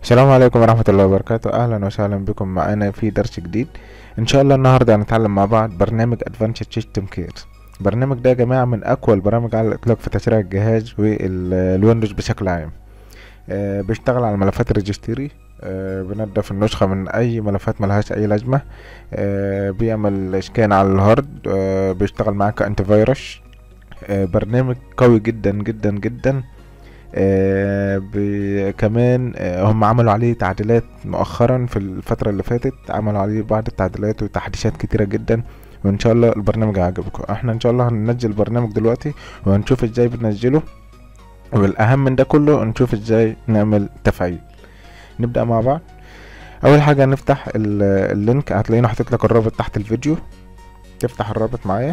السلام عليكم ورحمة الله وبركاته أهلا وسهلا بكم معنا في درس جديد إن شاء الله النهاردة هنتعلم مع بعض برنامج Advanced System Care البرنامج ده يا جماعة من أقوى البرامج على الإطلاق في تشغيل الجهاز والويندوز بشكل عام آه، بيشتغل على ملفات الريجستري آه، بنضف النسخة من أي ملفات ملهاش أي لازمة آه، بيعمل اسكان على الهارد آه، بيشتغل معاك كأنتي فيروس آه، برنامج قوي جدا جدا جدا آه ب- كمان آه هم عملوا عليه تعديلات مؤخرا في الفترة اللي فاتت عملوا عليه بعض التعديلات وتحديثات كتيرة جدا وان شاء الله البرنامج هيعجبكم احنا ان شاء الله هننزل البرنامج دلوقتي وهنشوف ازاي بننزله والاهم من ده كله نشوف ازاي نعمل تفعيل نبدأ مع بعض اول حاجة نفتح ال- اللينك هتلاقيني حاطط لك الرابط تحت الفيديو تفتح الرابط معايا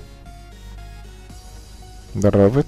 ده الرابط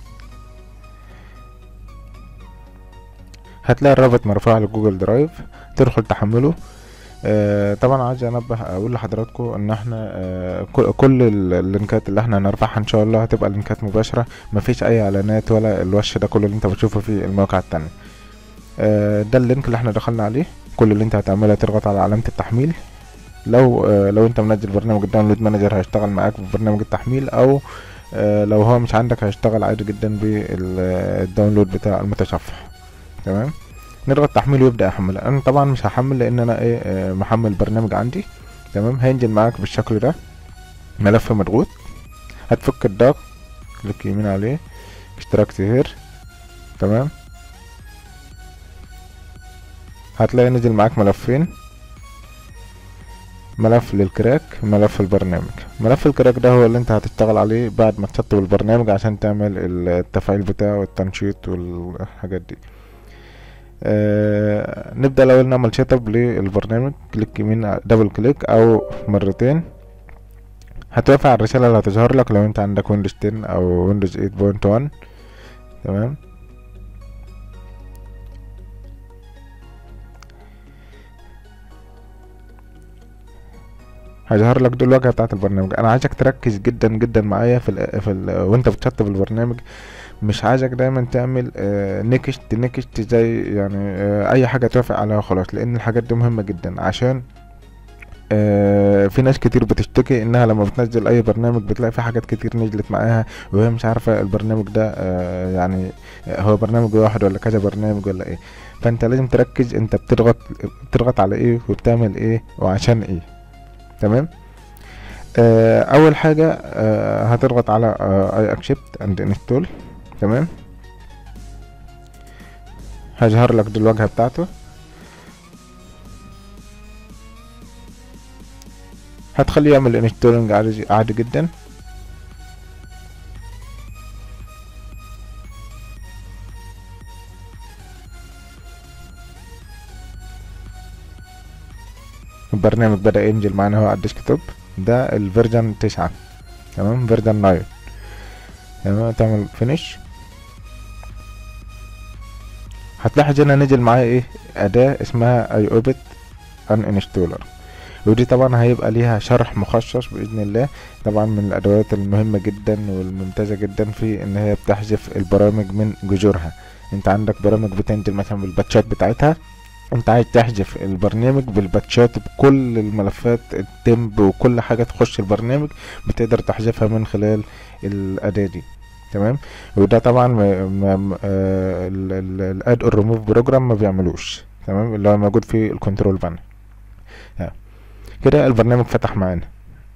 هتلاقي الرابط مرفوع على جوجل درايف تدخل تحمله آه طبعا عايز انبه اقول لحضراتكم ان احنا آه كل- كل ال- اللينكات اللي احنا هنرفعها ان شاء الله هتبقى لينكات مباشره مفيش اي اعلانات ولا الوش ده كله اللي انت بتشوفه في المواقع التانية آه ده اللينك اللي احنا دخلنا عليه كل اللي انت هتعمله تضغط على علامه التحميل لو آه لو انت منزل برنامج الداونلود مانجر هيشتغل معاك ببرنامج التحميل او آه لو هو مش عندك هيشتغل عادي جدا بالداونلود بتاع المتصفح تمام نضغط تحميل ويبدأ يحمل انا طبعا مش هحمل لان انا ايه آه، محمل برنامج عندي تمام هينزل معاك بالشكل ده ملف مضغوط هتفك الضغط كليك يمين عليه اشتراك هير تمام هتلاقي نزل معاك ملفين ملف للكراك ملف البرنامج ملف الكراك ده هو اللي انت هتشتغل عليه بعد ما تسطب البرنامج عشان تعمل التفعيل بتاعه والتنشيط والحاجات دي آه نبدأ الأول نعمل سيت اب للبرنامج كليك يمين دبل كليك أو مرتين هتوافق على الرسالة اللي هتظهر لك لو انت عندك ويندوز 10 أو ويندوز 8.1 تمام هيظهر لك دول الواجهة بتاعة البرنامج أنا عايزك تركز جدا جدا معايا في ال في ال وانت بتشطب البرنامج مش عايزك دايما تعمل آه نكشت نكشت زي يعني آه اي حاجه توافق عليها خلاص لان الحاجات دي مهمه جدا عشان آه في ناس كتير بتشتكي انها لما بتنزل اي برنامج بتلاقي في حاجات كتير نزلت معاها وهي مش عارفه البرنامج ده آه يعني هو برنامج واحد ولا كذا برنامج ولا ايه فانت لازم تركز انت بتضغط بتضغط على ايه وبتعمل ايه وعشان ايه تمام آه اول حاجه آه هتضغط على اي اكسبت اند انستول تمام هيظهر لك دي الواجهة بتاعته هتخليه يعمل انستولنج عادي عادي جدا البرنامج بدأ ينزل معانا هو على الديسكتوب ده الفيرجن تسعة تمام فيرجن ناين تمام تعمل فينيش هتلاحظ هنا نزل معايا ايه اداة اسمها اي اوبت ان انستولر ودي طبعا هيبقى ليها شرح مخصص باذن الله طبعا من الادوات المهمة جدا والممتازة جدا في ان هي بتحذف البرامج من جذورها انت عندك برامج بتنزل مثلا بالباتشات بتاعتها انت عايز تحذف البرنامج بالباتشات بكل الملفات التمب وكل حاجة تخش البرنامج بتقدر تحذفها من خلال الاداة دي تمام وده طبعا الاد اور ريموف بروجرام ما بيعملوش تمام اللي هو موجود في الكنترول بانل كده البرنامج فتح معانا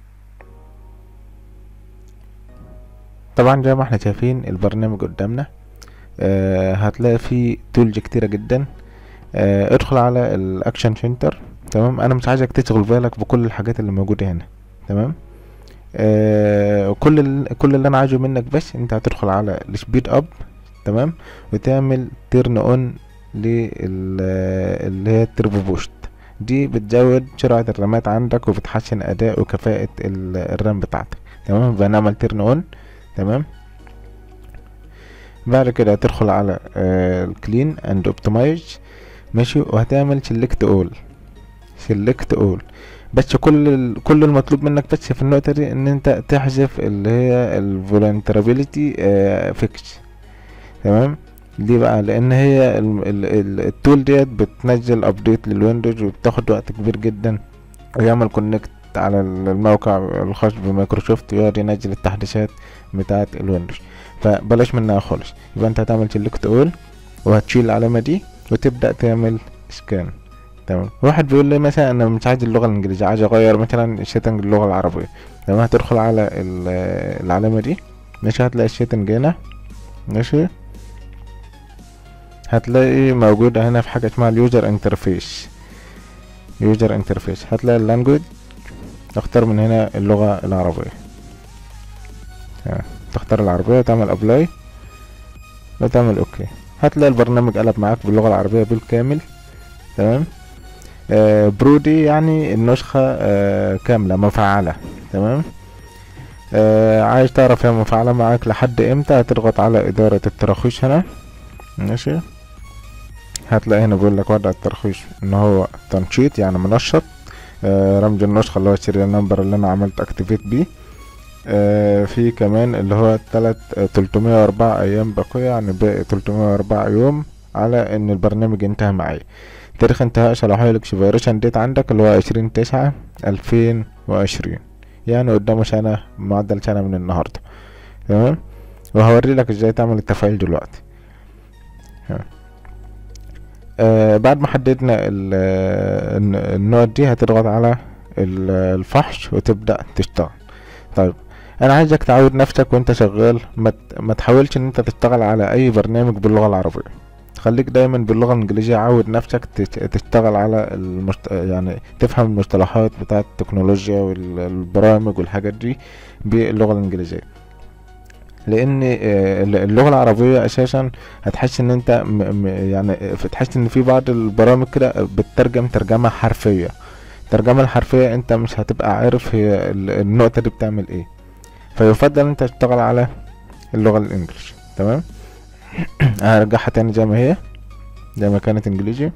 طبعا زي ما احنا شايفين البرنامج قدامنا آه هتلاقي فيه تولز كتيرة جدا آه ادخل على الاكشن سنتر تمام انا مش عايزك تشغل بالك بكل الحاجات اللي موجودة هنا تمام آه كل ال... كل اللي انا عايزه منك بس انت هتدخل على السبيد اب تمام وتعمل تيرن اون اللي هي التربو بوست دي بتزود سرعة الرامات عندك وبتحسن اداء وكفاءة ال- الرام بتاعتك تمام بنعمل تيرن اون تمام بعد كده هتدخل على الكلين اند اوبتمايز ماشي وهتعمل سيلكت اول سيلكت اول بس كل ال- كل المطلوب منك بس في النقطة دي ان انت تحذف اللي هي الفولنترابيلتي فيكس تمام ليه بقى لان هي ال- ال- ال- التول ديت بتنزل ابديت للويندوز وبتاخد وقت كبير جدا ويعمل كونكت على الموقع الخاص بمايكروسوفت ويقعد ينزل التحديثات بتاعة الويندوز فبلاش منها خالص يبقى انت هتعمل سيلكت اول وهتشيل العلامة دي وتبدأ تعمل سكان تمام واحد بيقول لي مثلا انا مش عايز اللغة الانجليزية عايز اغير مثلا الشيتنج اللغة العربية تمام هتدخل على ال- العلامة دي ماشي هتلاقي الشيتنج هنا ماشي هتلاقي موجود هنا في حاجة اسمها اليوزر انترفيس يوزر انترفيس هتلاقي اللانجوج تختار من هنا اللغة العربية تمام. تختار العربية وتعمل ابلاي وتعمل اوكي هتلاقي البرنامج قلب معاك باللغة العربية بالكامل تمام آه برودي يعني النسخة آه كاملة مفعلة تمام آه عايز تعرف هي مفعلة معاك لحد امتى هتضغط على ادارة التراخيص هنا ماشي هتلاقي هنا بيقول لك وضع الترخيص ان هو تنشيط يعني منشط آه رمز النسخة اللي هو السيريال نمبر اللي انا عملت اكتيفيت بيه آه في كمان اللي هو تلات تلتمية واربعة ايام باقية يعني باقي تلتمية واربعة يوم على ان البرنامج ينتهي معايا تاريخ انتهاء صلاحية الاكسبيريشن ديت عندك اللي هو عشرين تسعة الفين وعشرين يعني قدامه سنة معدل سنة من النهاردة تمام وهوري لك ازاي تعمل التفعيل دلوقتي ها. آه بعد ما حددنا ال- الن- النقط دي هتضغط على ال- الفحص وتبدأ تشتغل طيب انا عايزك تعود نفسك وانت شغال ما ت- ما تحاولش ان انت تشتغل على اي برنامج باللغة العربية خليك دايما باللغة الانجليزية عود نفسك تش- تشتغل على المشت... يعني تفهم المصطلحات بتاعة التكنولوجيا والبرامج والحاجات دي باللغة الانجليزية لان آه، اللغة العربية اساسا هتحس ان انت م... م... يعني تحس ان في بعض البرامج كده بتترجم ترجمة حرفية الترجمة الحرفية انت مش هتبقى عارف هي ال- النقطة دي بتعمل ايه فيفضل انت تشتغل على اللغة الانجليش تمام هرجعها تاني زي ما هي زي ما كانت انجليزي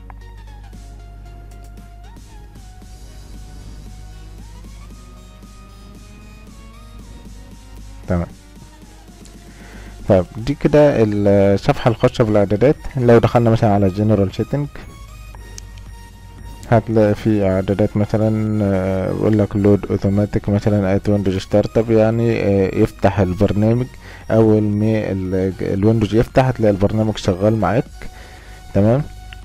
تمام طيب دي كده الصفحة الخاصة بالاعدادات لو دخلنا مثلا على general setting هتلاقي في اعدادات مثلا آه، بيقول لك لود اوتوماتيك مثلا ات ويندوز ستارت اب يعني آه، يفتح البرنامج اول ما ال- الويندوز يفتح هتلاقي البرنامج شغال معاك تمام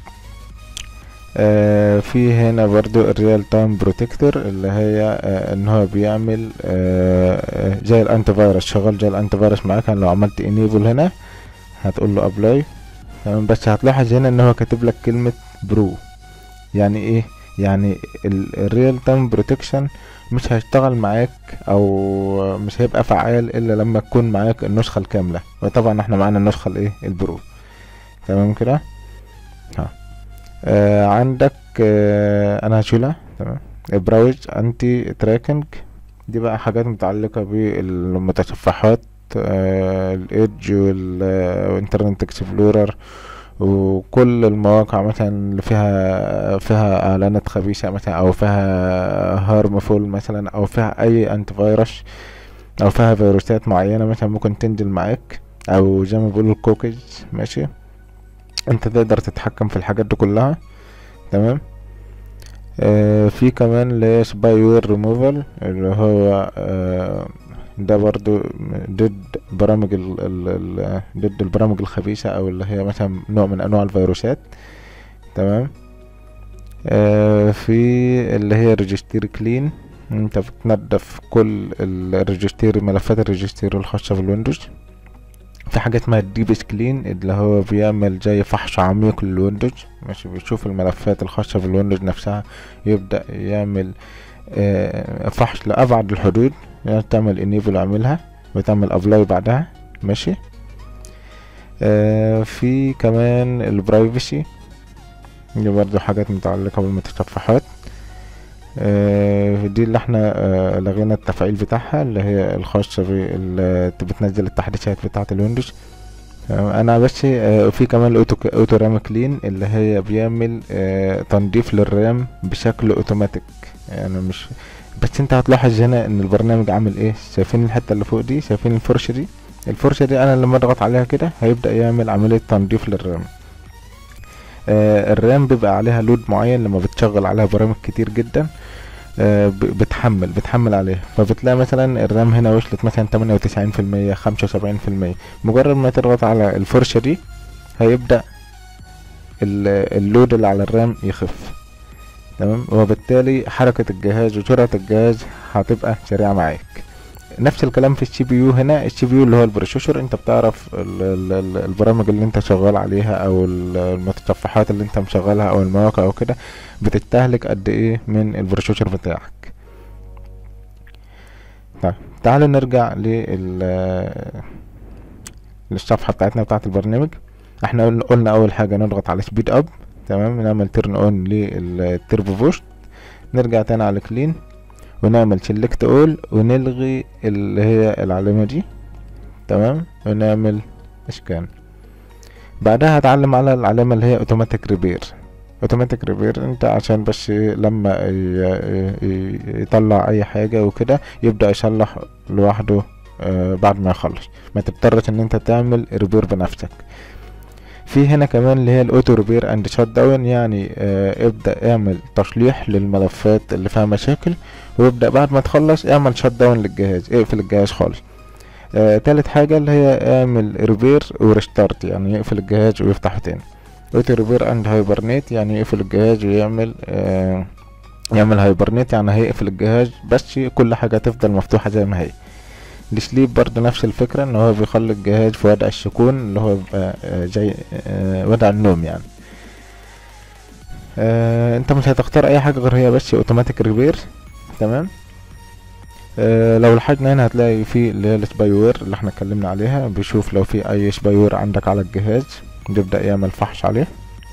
آه في هنا برضو الريال تايم بروتكتور اللي هي آه ان هو بيعمل آه آه، زي الانتي فيروس شغال زي الانتي فيروس معاك يعني لو عملت انيبل هنا هتقول له ابلاي تمام بس هتلاحظ هنا ان هو كاتب لك كلمة برو يعني ايه يعني الريال تايم بروتكشن مش هيشتغل معاك او مش هيبقى فعال الا لما تكون معاك النسخة الكاملة وطبعا احنا معانا النسخة الايه البرو تمام كده ها آه عندك آه انا هشيلها تمام براوز انتي تراكنج دي بقى حاجات متعلقة بالمتصفحات آه الايدج والانترنت اكسبلورر وكل المواقع مثلا اللي فيها فيها اعلانات خبيثة مثلا او فيها هارمفول مثلا او فيها اي انتي فيروس او فيها فيروسات معينة مثلا ممكن تنزل معاك او زي ما بيقولوا الكوكيز ماشي انت تقدر تتحكم في الحاجات دي كلها تمام آه في كمان اللي هي سباي وير ريموفال اللي هو آه ده برضو ضد برامج ال ال ال ضد البرامج الخبيثة او اللي هي مثلا نوع من انواع الفيروسات تمام آه في اللي هي ريجستير كلين انت بتنضف كل الريجستير ملفات الريجستير الخاصة بالويندوز في حاجة اسمها الديب سكلين اللي هو بيعمل زي فحص عميق للويندوز ماشي بيشوف الملفات الخاصة بالويندوز نفسها يبدأ يعمل آه، فحص لأبعد الحدود يعني تعمل انيبل اعملها وتعمل ابلاي بعدها ماشي آه في كمان البرايفسي دي برضو حاجات متعلقة بالمتصفحات آه دي اللي احنا آه لغينا التفعيل بتاعها اللي هي الخاصة بال بتنزل التحديثات بتاعة الويندوز آه انا بس آه في كمان الاوتو اوتو رام كلين اللي هي بيعمل آه تنظيف للرام بشكل اوتوماتيك يعني مش بس انت هتلاحظ هنا ان البرنامج عامل ايه شايفين الحته اللي فوق دي شايفين الفرشه دي الفرشة دي انا لما اضغط عليها كده هيبدأ يعمل عملية تنظيف للرام آه الرام بيبقى عليها لود معين لما بتشغل عليها برامج كتير جدا آه ب- بتحمل بتحمل عليها فبتلاقي مثلا الرام هنا وصلت مثلا تمانية وتسعين في المية خمسة وسبعين في المية مجرد ما تضغط على الفرشة دي هيبدأ ال- اللود اللي على الرام يخف تمام وبالتالي حركة الجهاز وسرعة الجهاز هتبقى سريعة معاك نفس الكلام في السي بي يو هنا السي بي يو اللي هو البروسيسور انت بتعرف ال ال ال البرامج اللي انت شغال عليها او ال- المتصفحات اللي انت مشغلها او المواقع او كده بتستهلك قد ايه من البروسيسور بتاعك طيب تعالوا نرجع لل للصفحة بتاعتنا بتاعت البرنامج احنا قلنا- قلنا اول حاجة نضغط على سبيد اب تمام نعمل تيرن اون للتربو بوست نرجع تاني على كلين ونعمل سيلكت اول ونلغي اللي هي العلامة دي تمام ونعمل اسكان بعدها هتعلم على العلامة اللي هي اوتوماتيك ريبير اوتوماتيك ريبير انت عشان بس لما ي- ي- يطلع اي حاجة وكده يبدأ يصلح لوحده آه، بعد ما يخلص ما تضطرش ان انت تعمل ريبير بنفسك في هنا كمان اللي هي الاوتو ريبير اند شات داون يعني آه ابدا اعمل تصليح للملفات اللي فيها مشاكل وابدا بعد ما تخلص اعمل شات داون للجهاز اقفل الجهاز خالص آه تالت حاجة اللي هي اعمل ريبير وريستارت يعني يقفل الجهاز ويفتحه تاني اوتو ريبير اند هايبرنيت يعني يقفل الجهاز ويعمل آه يعمل هايبرنيت يعني هيقفل الجهاز بس كل حاجة تفضل مفتوحة زي ما هي السليب برضه نفس الفكرة ان هو بيخلي الجهاز في وضع السكون اللي هو بيبقى آه، زي آه، وضع النوم يعني آه، انت مش هتختار اي حاجة غير هي بس اوتوماتيك ريبير تمام آه، لو لاحظنا هنا هتلاقي في اللي هي السباي وير اللي احنا اتكلمنا عليها بيشوف لو في اي سباي وير عندك على الجهاز بيبدأ يعمل فحص عليه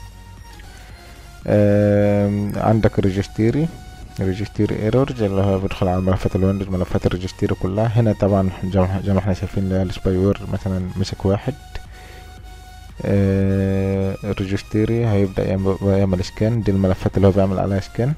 آم، عندك ريجستيري ريجستيري ايرورز اللي هو بيدخل على ملفات الويندوز ملفات الريجستيري كلها هنا طبعا زي ما زي ما احنا شايفين اللي هي السباي وير مثلا مسك واحد آه، الريجستيري هيبدأ يعمل, يعمل سكان دي الملفات اللي هو بيعمل عليها سكان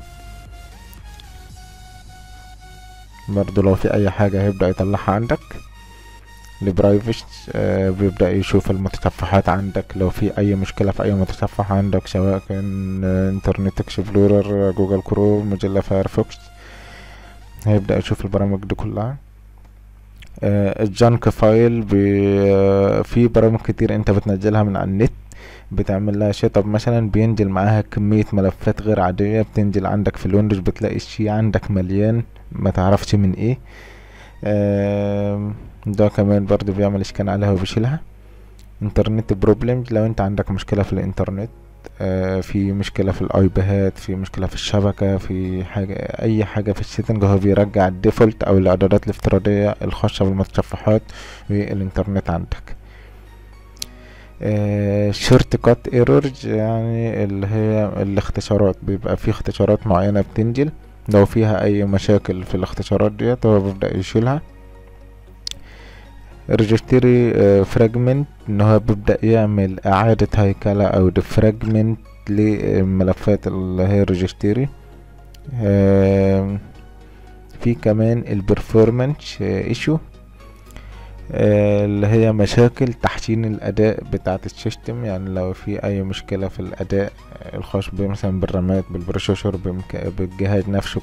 برضو لو في اي حاجة هيبدأ يطلعها عندك البرايفت آه بيبدأ يشوف المتصفحات عندك لو في اي مشكلة في اي متصفح عندك سواء كان آه، انترنت اكسبلورر جوجل كروم موزيلا فايرفوكس هيبدأ يشوف البرامج دي كلها آه الجانك فايل بي آه في برامج كتير انت بتنزلها من على النت بتعمل لها شيت اب مثلا بينزل معاها كمية ملفات غير عادية بتنزل عندك في الويندوز بتلاقي الشي عندك مليان ما تعرفش من ايه آم، ده كمان برضو بيعمل سكان عليها وبيشيلها انترنت بروبلمز لو انت عندك مشكلة في الانترنت آه، في مشكلة في الايباد في مشكلة في الشبكة في حاجة اي حاجة في السيتنج هو بيرجع الديفولت او الاعدادات الافتراضية الخاصة بالمتصفحات والانترنت عندك شورت كات ايرورز يعني اللي هي الاختصارات بيبقى في اختصارات معينة بتنزل لو فيها اي مشاكل في الاختصارات ديت هو بيبدأ يشيلها ريجستري فراجمنت ان هو بيبدأ يعمل اعادة هيكلة او ديفراجمنت للملفات اللي هي ريجستري في كمان البرفورمانس ايشو اللي هي مشاكل تحسين الاداء بتاعة السيستم يعني لو في اي مشكلة في الاداء الخاص مثلا بالرامات بالبروسيسور بمك- بالجهاز نفسه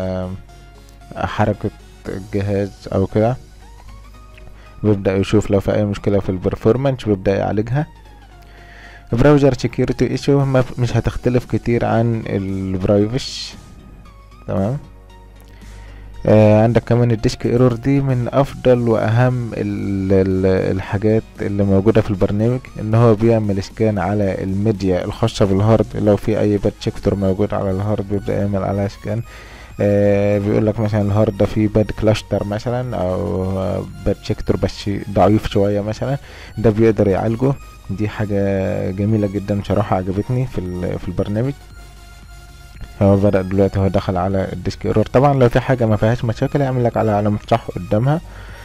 كحركة الجهاز او كده بيبدأ يشوف لو في اي مشكلة في البرفورمانس بيبدأ يعالجها براوزر سكيورتي ايشو مش هتختلف كتير عن البرايفش تمام آه عندك كمان الديسك ايرور دي من افضل واهم ال ال الحاجات اللي موجوده في البرنامج ان هو بيعمل سكان على الميديا الخاصه بالهارد لو في اي باد سيكتور موجود على الهارد بيبدا يعمل عليها سكان آه بيقول لك مثلا الهارد ده فيه باد كلاستر مثلا او باد سيكتور بس ضعيف شويه مثلا ده بيقدر يعالجه دي حاجه جميله جدا بصراحه عجبتني في ال- في البرنامج هو بدأ دلوقتي هو دخل على الديسك ايرور طبعا لو في حاجة ما فيهاش مشاكل يعمل لك على علامة صح قدامها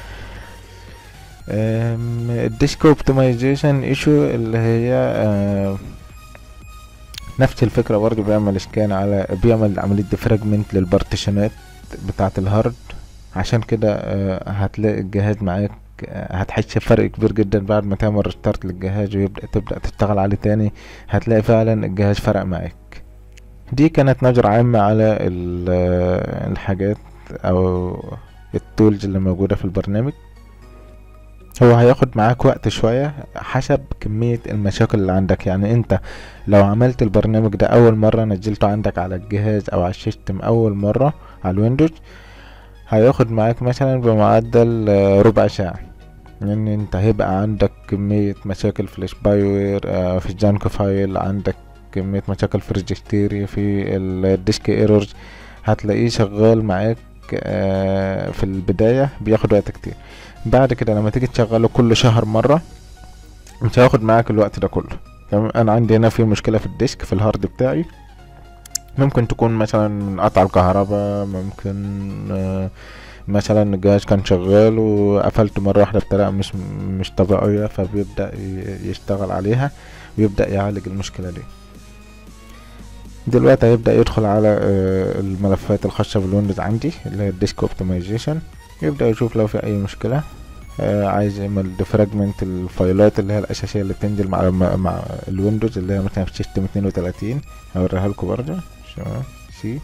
أم، الديسك اوبتمايزيشن ايشو اللي هي أم، نفس الفكرة برضو بيعمل سكان على بيعمل عملية ديفراجمنت للبارتيشنات بتاعة الهارد عشان كده أه، هتلاقي الجهاز معاك آه، هتحس بفرق كبير جدا بعد ما تعمل ريستارت للجهاز ويبدأ تبدأ تشتغل عليه تاني هتلاقي فعلا الجهاز فرق معاك دي كانت نظرة عامة على ال- الحاجات او التولز اللي موجودة في البرنامج هو هياخد معاك وقت شوية حسب كمية المشاكل اللي عندك يعني انت لو عملت البرنامج ده اول مرة نزلته عندك على الجهاز او على السيستم اول مرة على الويندوز هياخد معاك مثلا بمعدل آه، ربع ساعة لان انت هيبقى عندك كمية مشاكل في السبايوير آه، في الجانك فايل عندك كمية مشاكل في الريجستيري في الديسك ايرورز هتلاقيه شغال معاك آه، في البداية بياخد وقت كتير بعد كده لما تيجي تشغله كل شهر مرة مش هياخد معاك الوقت ده كله تمام انا عندي هنا في مشكلة في الديسك في الهارد بتاعي ممكن تكون مثلا من قطع الكهرباء ممكن آه، مثلا الجهاز كان شغال وقفلته مرة واحدة بطريقة مش مش طبيعية فبيبدأ ي- يشتغل عليها ويبدأ يعالج المشكلة دي دلوقتي هيبدأ يدخل على آه، الملفات الخاصة بالويندوز عندي اللي هي الديسك اوبتمايزيشن يبدأ يشوف لو في أي مشكلة آه، عايز يعمل ديفراجمنت الفايلات اللي هي الأساسية اللي بتنزل مع مع مع الويندوز اللي هي مثلا في سيستم 32 هوريها لكم برضه شباب سي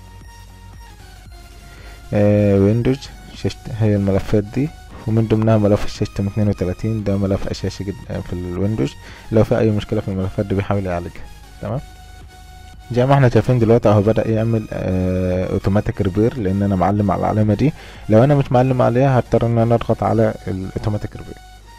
آه ويندوز شيست هي الملفات دي ومن ضمنها ملف السيستم 32 ده ملف اساسي جدا في الويندوز لو في اي مشكله في الملفات دي بيحاول يعالجها تمام زي ما احنا شايفين دلوقتي اهو بدا يعمل آه اوتوماتيك ريبير لان انا معلم على العلامه دي لو انا مش معلم عليها هضطر ان انا اضغط على الاوتوماتيك ريبير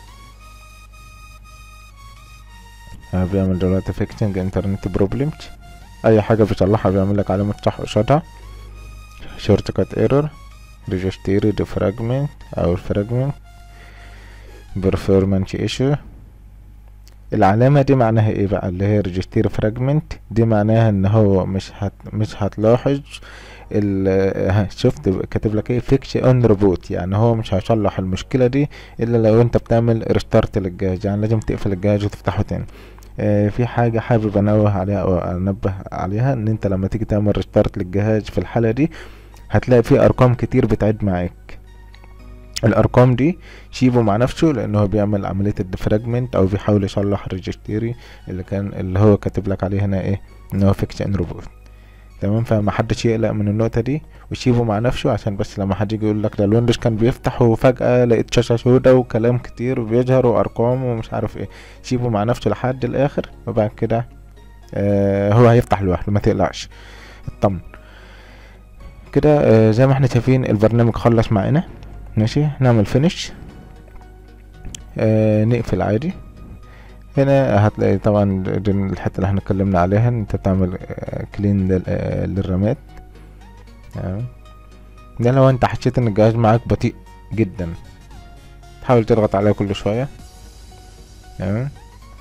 آه بيعمل دلوقتي فيكسنج انترنت بروبلمز اي حاجه بيصلحها بيعمل لك علامه صح قصادها شورت كات ايرور ريجستيري ديفراجمنت او الفراجمنت performance issue العلامة دي معناها ايه بقى اللي هي ريجستير فراجمنت دي معناها ان هو مش هت مش هتلاحظ ال ها، شفت كاتب لك ايه فيكس اون روبوت يعني هو مش هيصلح المشكلة دي الا لو انت بتعمل ريستارت للجهاز يعني لازم تقفل الجهاز وتفتحه تاني آه، في حاجة حابب انوه عليها او انبه عليها ان انت لما تيجي تعمل ريستارت للجهاز في الحالة دي هتلاقي في ارقام كتير بتعد معاك الارقام دي سيبه مع نفسه لانه هو بيعمل عملية الديفراجمنت او بيحاول يصلح الريجستيري اللي كان اللي هو كاتب لك عليه هنا ايه ان هو فيكس ان روبوت تمام فما حدش يقلق من النقطة دي وسيبه مع نفسه عشان بس لما حد يجي يقول لك ده الويندوز كان بيفتح وفجأة لقيت شاشة سودا وكلام كتير وبيظهر وارقام ومش عارف ايه سيبه مع نفسه لحد الاخر وبعد كده آه هو هيفتح لوحده ما تقلقش اطمن كده آه زي ما احنا شايفين البرنامج خلص معانا ماشي نعمل فينش آه نقفل عادي هنا هتلاقي طبعا دي الحته اللي احنا اتكلمنا عليها ان انت تعمل آه كلين لل- آه للرامات تمام ده لو انت حسيت ان الجهاز معاك بطيء جدا تحاول تضغط عليه كل شويه تمام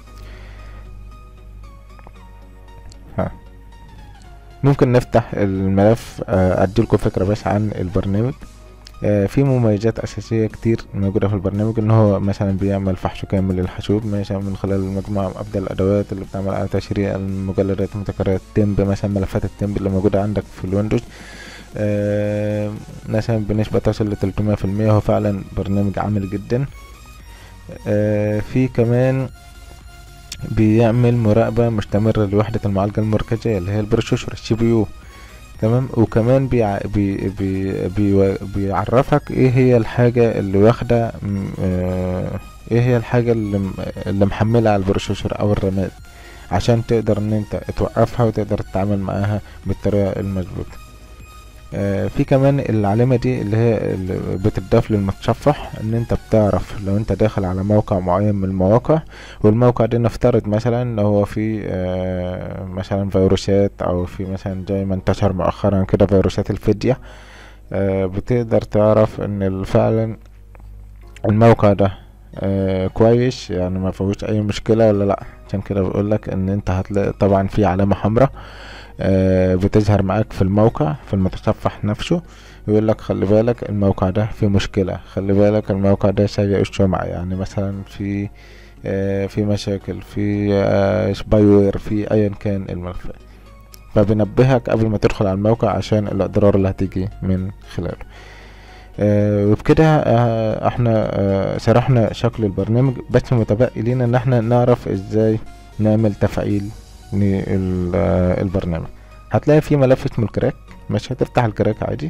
ها ممكن نفتح الملف آه، اديلكوا فكره بس عن البرنامج آه، في مميزات أساسية كتير موجودة في البرنامج إن هو مثلا بيعمل فحص كامل للحاسوب مثلا من خلال مجموعة من أفضل الأدوات اللي بتعمل على تشريع المجلدات المتكررة التمب مثلا ملفات التمب اللي موجودة عندك في الويندوز آه، مثلا بنسبة تصل لتلتمية في المية هو فعلا برنامج عامل جدا آه، في كمان بيعمل مراقبة مستمرة لوحدة المعالجة المركزية اللي هي البروسيسور السي بي يو تمام وكمان بيع... بي... بي... بي... بيعرفك ايه هي الحاجة اللي واخدة م- آه، ايه هي الحاجة اللي, م- اللي محملة على البروسيسور او الرامات عشان تقدر ان انت توقفها وتقدر تتعامل معاها بالطريقة المظبوطة آه، في كمان العلامة دي اللي هي اللي بتضاف للمتصفح ان انت بتعرف لو انت داخل على موقع معين من المواقع والموقع ده نفترض مثلا لو هو في آه، مثلا فيروسات او في مثلا زي ما انتشر مؤخرا كده فيروسات الفدية آه، بتقدر تعرف ان ال- فعلا الموقع ده آه، كويس يعني ما فيهوش اي مشكلة ولا لا عشان كده بقول لك ان انت هتلاقي طبعا في علامة حمراء آه، بتظهر معاك في الموقع في المتصفح نفسه يقول لك خلي بالك الموقع ده فيه مشكلة خلي بالك الموقع ده سيء السمعة يعني مثلا في آه، في مشاكل في آه، سبايوير في ايا كان الملفات فبنبهك قبل ما تدخل على الموقع عشان الاضرار اللي هتيجي من خلاله آه وبكده آه احنا آه شرحنا شكل البرنامج بس متبقي لينا ان احنا نعرف ازاي نعمل تفعيل للبرنامج هتلاقي في ملف اسمه الكراك ماشي هتفتح الكراك عادي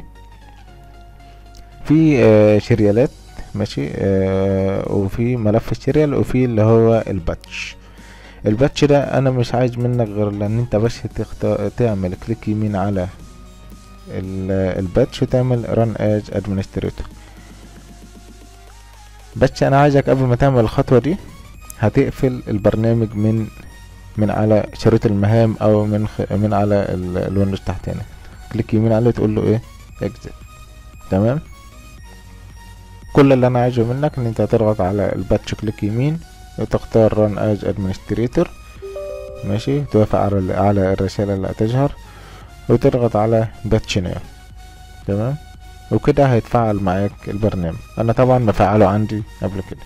في آه شريالات ماشي آه وفي ملف السيريال وفي اللي هو الباتش الباتش ده انا مش عايز منك غير لان انت بس تختار تعمل كليك يمين على الباتش وتعمل ران از ادمنستريتور بس انا عايزك قبل ما تعمل الخطوة دي هتقفل البرنامج من من على شريط المهام او من خ... من على الويندوز تحت هنا كليك يمين عليه تقول له ايه اكزit تمام كل اللي انا عايزه منك ان انت تضغط على الباتش كليك يمين وتختار ران از ادمنستريتور ماشي توافق على على الرسالة اللي هتظهر وتضغط على باتش نيو تمام وكده هيتفعل معاك البرنامج انا طبعا مفعله عندي قبل كده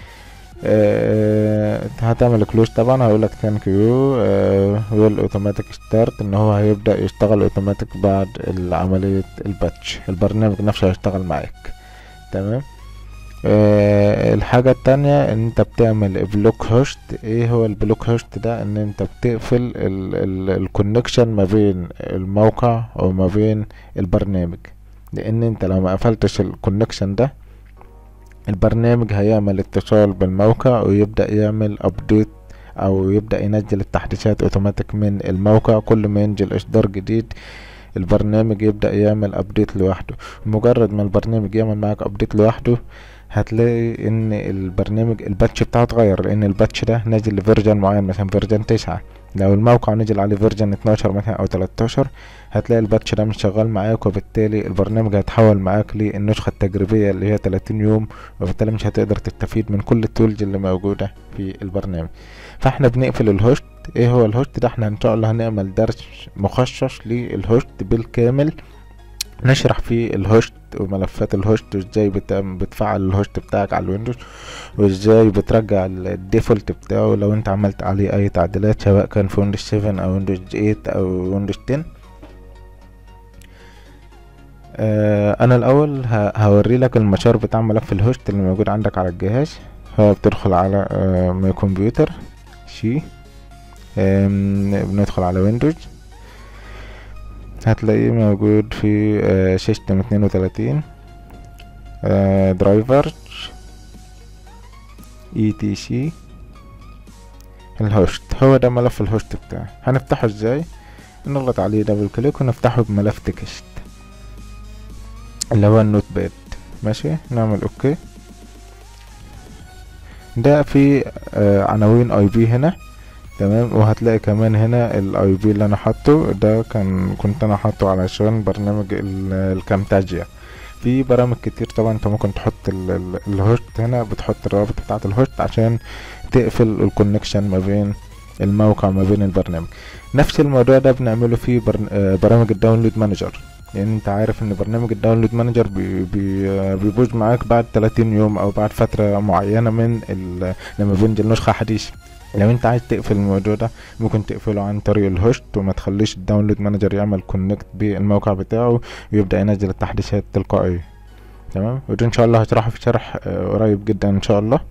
أه هتعمل كلوز طبعا هيقولك ثانك يو ويل اوتوماتيك ستارت ان هو هيبدا يشتغل اوتوماتيك بعد عمليه الباتش البرنامج نفسه هيشتغل معاك تمام أه الحاجة التانية ان انت بتعمل بلوك هوست ايه هو البلوك هوست ده ان انت بتقفل الكونكشن ما بين الموقع وما بين البرنامج لان انت لو ما قفلتش الكونكشن ده البرنامج هيعمل اتصال بالموقع ويبدأ يعمل ابديت او يبدأ ينزل التحديثات اوتوماتيك من الموقع كل ما ينزل اصدار جديد البرنامج يبدأ يعمل ابديت لوحده مجرد ما البرنامج يعمل معاك ابديت لوحده هتلاقي ان البرنامج الباتش بتاعه اتغير لان الباتش ده نازل لفيرجن معين مثلا فيرجن تسعة لو الموقع نزل عليه فيرجن اتناشر مثلا او تلاتاشر هتلاقي الباتش ده مش شغال معاك وبالتالي البرنامج هيتحول معاك للنسخة التجريبية اللي هي تلاتين يوم وبالتالي مش هتقدر تستفيد من كل التولز اللي موجودة في البرنامج فاحنا بنقفل الهوست ايه هو الهوست ده احنا ان شاء الله هنعمل درس مخصص للهوست بالكامل نشرح فيه الهوست وملفات الهوست وازاي بتفعل الهوست بتاعك على الويندوز وازاي بترجع الديفولت بتاعه لو انت عملت عليه اي تعديلات سواء كان في ويندوز 7 او ويندوز 8 او ويندوز 10 آه انا الاول هوري لك المسار بتاع ملف الهوست اللي موجود عندك على الجهاز هو بتدخل على آه ماي كمبيوتر شي بندخل على ويندوز هتلاقيه موجود في آه سيستم اتنين وتلاتين آه درايفرز اي تي سي الهوست هو ده ملف الهوست بتاعي هنفتحه ازاي نضغط عليه دبل كليك ونفتحه بملف تكست اللي هو النوت باد ماشي نعمل اوكي ده في آه عناوين اي بي هنا تمام وهتلاقي كمان هنا الاي بي اللي انا حاطه ده كان كنت انا حاطه علشان برنامج الكامتاجيا في برامج كتير طبعا انت ممكن تحط الهوست هنا بتحط الروابط بتاعه الهوست عشان تقفل الكونكشن ما بين الموقع ما بين البرنامج نفس الموضوع ده بنعمله في برامج الداونلود مانجر لان يعني انت عارف ان برنامج الداونلود مانجر بي بي بيبوظ معاك بعد 30 يوم او بعد فتره معينه من لما بينزل نسخه حديثه لو انت عايز تقفل الموضوع ده ممكن تقفله عن طريق الهوست وما تخليش الداونلود مانجر يعمل كونكت بالموقع بتاعه ويبدا ينزل التحديثات تلقائيا تمام ودي ان شاء الله هشرحه في شرح قريب جدا ان شاء الله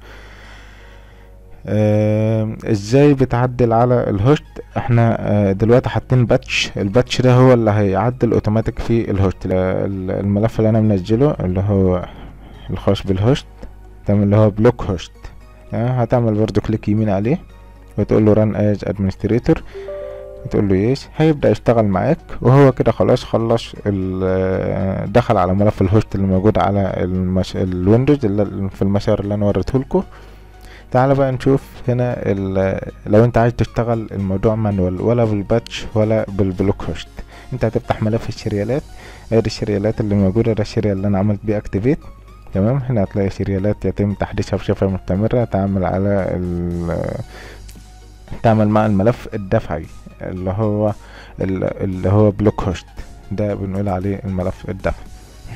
آه ازاي بتعدل على الهوست احنا آه دلوقتي حاطين باتش الباتش ده هو اللي هيعدل اوتوماتيك في الهوست الملف اللي انا منزله اللي هو الخاص بالهوست تمام اللي هو بلوك هوست آه هتعمل برضو كليك يمين عليه وتقول له run as administrator تقول له يس هيبدأ يشتغل معاك وهو كده خلاص خلص دخل على ملف الهوست اللي موجود على المش... الويندوز اللي في المسار اللي انا وريته لكم تعال بقى نشوف هنا لو انت عايز تشتغل الموضوع مانوال ولا بالباتش ولا بالبلوك هوست انت هتفتح ملف الشريالات ادي الشريالات اللي موجودة ده الشريال اللي انا عملت بيه اكتيفيت تمام هنا هتلاقي شريالات يتم تحديثها بصفة مستمرة تعمل على ال تعمل مع الملف الدفعي اللي هو اللي هو بلوك هوست ده بنقول عليه الملف الدفعي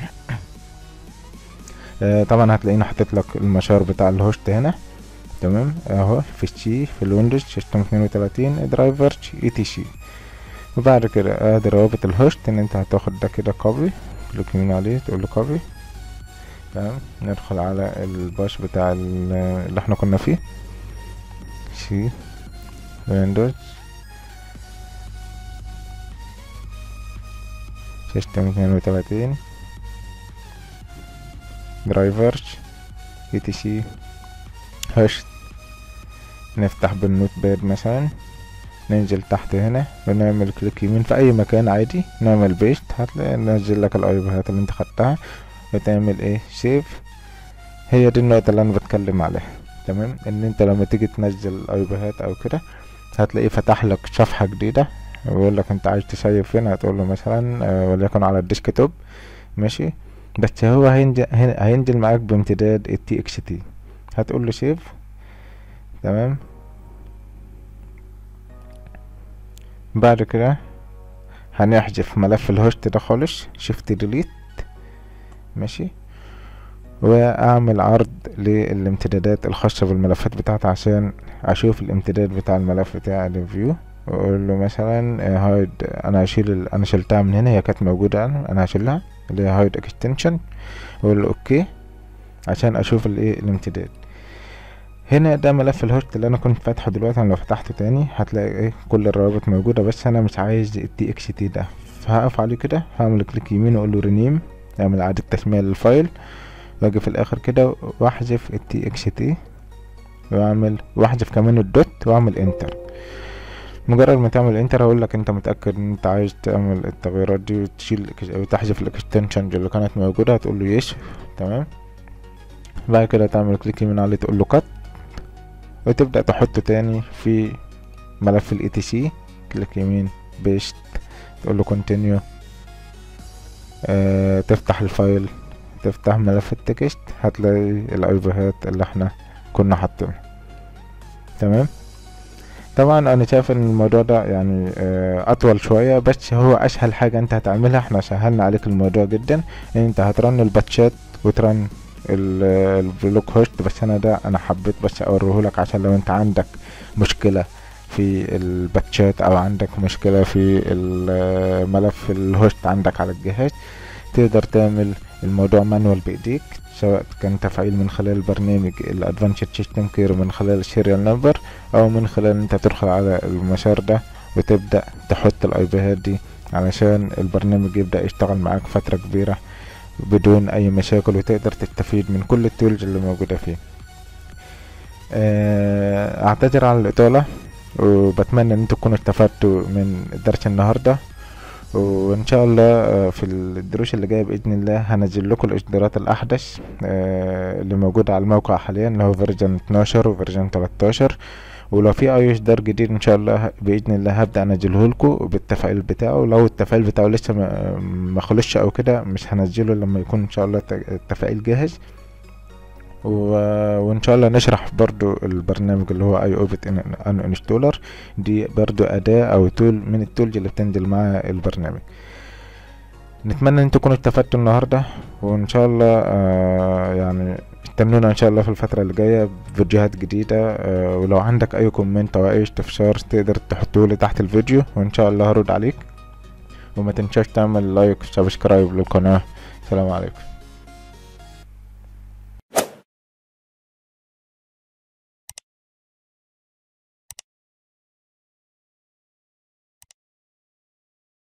آه طبعا هتلاقيني حاطط لك المسار بتاع الهوست هنا تمام اهو في الشي في الويندوز سيستم 32 درايفر اي تي سي وبعد كده ادي روابط الهوست ان انت هتاخد ده كده كوبي كليك يمين عليه تقول له كوبي تمام ندخل على الباش بتاع ال- اللي احنا كنا فيه سي ويندوز سيستم اتنين وتلاتين درايفرز اي تي سي هاشت نفتح بالنوت باد مثلا ننزل تحت هنا ونعمل كليك يمين في اي مكان عادي نعمل بيست هتلاقي ننزل لك الايبيهات اللي انت خدتها وتعمل ايه سيف هي دي النقطة اللي انا بتكلم عليها تمام ان انت لما تيجي تنزل الايبيهات او كده هتلاقيه فتح لك صفحة جديدة ويقول لك انت عايز تسيف فين هتقول له مثلا آه، وليكن على الديسك توب ماشي بس هو هينزل هينزل معاك بامتداد ال TXT هتقول له سيف تمام بعد كده هنحذف ملف الهوست ده خالص شيفت ديليت ماشي واعمل عرض للامتدادات الخاصة بالملفات بتاعتي عشان اشوف الامتداد بتاع الملف بتاع الفيو واقول له مثلا آه، هايد انا هشيل ال- انا شلتها من هنا هي كانت موجودة انا انا هشيلها اللي هي هايد اكستنشن واقول له اوكي عشان اشوف الايه الامتداد هنا ده ملف الهوست اللي انا كنت فاتحه دلوقتي انا لو فتحته تاني هتلاقي ايه كل الروابط موجودة بس انا مش عايز التي اكس تي ده فهقف عليه كده هعمل كليك يمين واقول له رينيم اعمل اعادة تسمية للفايل واجي في الاخر كده واحذف التي اكس تي واعمل واحذف كمان الدوت واعمل انتر مجرد ما تعمل انتر هقول لك انت متاكد ان انت عايز تعمل التغييرات دي وتشيل او تحذف الاكستنشن اللي كانت موجوده هتقول له يس تمام بعد كده تعمل كليك يمين عليه تقول له كات وتبدا تحطه تاني في ملف الاي تي سي كليك يمين بيست تقول له كونتينيو آه تفتح الفايل تفتح ملف التكست هتلاقي الايبيهات اللي احنا كنا حاطينها تمام طبعا انا شايف ان الموضوع ده يعني آه، اطول شوية بس هو اسهل حاجة انت هتعملها احنا سهلنا عليك الموضوع جدا ان انت هترن الباتشات وترن ال- البلوك هوست بس انا ده انا حبيت بس اوريهولك عشان لو انت عندك مشكلة في الباتشات او عندك مشكلة في ال- ملف الهوست عندك على الجهاز تقدر تعمل الموضوع مانوال بايديك سواء كان تفعيل من خلال البرنامج الادفانشر سيستم كير من خلال السيريال نمبر او من خلال انت تدخل على المسار ده وتبدأ تحط الايبيهات دي علشان البرنامج يبدأ يشتغل معاك فترة كبيرة بدون اي مشاكل وتقدر تستفيد من كل التولز اللي موجودة فيه آه، اعتذر على الاطالة وبتمنى ان انتوا تكونوا استفدتوا من درس النهارده وان شاء الله آه، في الدروس اللي جايه باذن الله هنزل لكم الاصدارات الاحدث آه، اللي موجوده على الموقع حاليا اللي هو فيرجن 12 وفيرجن 13 ولو في اي اصدار جديد ان شاء الله باذن الله هبدا انزله لكم بالتفعيل بتاعه لو التفعيل بتاعه لسه ما ما خلصش او كده مش هنزله لما يكون ان شاء الله الت- التفعيل جاهز و... وان شاء الله نشرح برضو البرنامج اللي هو اي اوبت ان انستولر دي برضو اداة او تول من التولز اللي بتنزل مع البرنامج نتمنى ان انتوا تكونوا استفدتوا النهارده وان شاء الله آه يعني استنونا ان شاء الله في الفتره اللي جايه بفيديوهات جديده آه ولو عندك اي كومنت او اي استفسار تقدر تحطه لي تحت الفيديو وان شاء الله هرد عليك وما تنساش تعمل لايك وسبسكرايب للقناه سلام عليكم